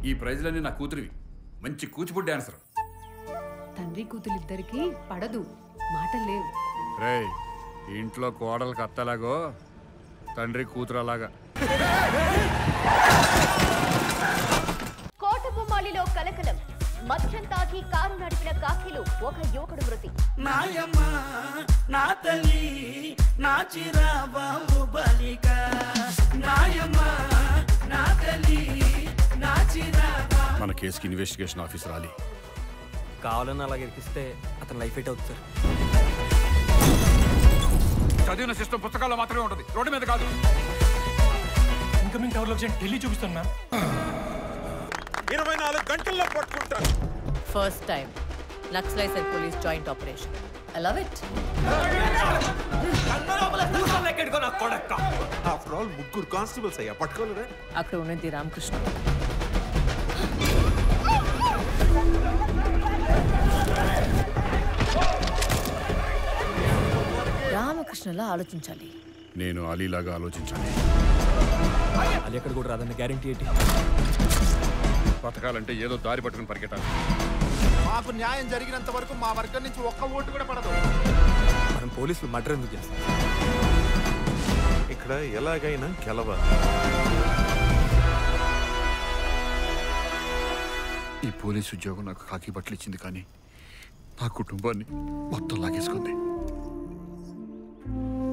ఈ ప్రైజ్లన్నీ నా కూతురివి మంచి కూచిపూడి డాన్సర్ తండ్రి కూతులిద్దరికి పడదు మాటలు లేవు రే ఇంట్లో కోడలకు అత్తలాగో తండ్రి కూతురు అలాగా కోటబొమ్మాళిలో కలకలం మద్యం తాగి కారు నడిపిన కాకిలు ఒక యువకుడు మృతి నాయమ్మ నా తల్లి నా చిరాబాబు బలిక నాయమ్మ నా తల్లి నా చిరాబా మన కేసుకి ఇన్వెస్టిగేషన్ ఆఫీసర్ రాలి కావాలని అలా ఇరికిస్తే అతని లైఫ్ ఎయిట్ అవుతుంది సార్ చదివిన సిస్టమ్ పుస్తకాల్లో మాత్రమే ఉంటుంది రోడ్డు మీద కాదు ఇన్కమింగ్ టవర్ లొకేషన్ ఢిల్లీ చూపిస్తాను మ్యామ్ ఇరవై నాలుగు గంటల్లో పట్టుకుంటాను first time Naxalites and police joint operation I love it after all ముగ్గురు కానిస్టేబుల్స్ అయ్యా పట్టుకోలేదా అక్కడ ఉన్నది రామకృష్ణ రామకృష్ణలా ఆలోచించాలి నేను అలీలాగా ఆలోచించాలి అది ఎక్కడ కూడా రాదన్న గ్యారంటీ ఏంటి బతకాలంటే ఏదో దారి పట్టుకుని పరిగెట్టాలి మాకు న్యాయం జరిగినంత వరకు మా వర్గం నుంచి ఒక్క ఓటు కూడా పడదు మనం పోలీసులు మర్డర్ ఎందుకు చేస్తాం ఇక్కడ ఎలాగైనా గెలవాలి ఈ పోలీస్ ఉద్యోగం నాకు కాకి బట్టలు ఇచ్చింది కానీ నా కుటుంబాన్ని మొత్తం లాగేసుకుంది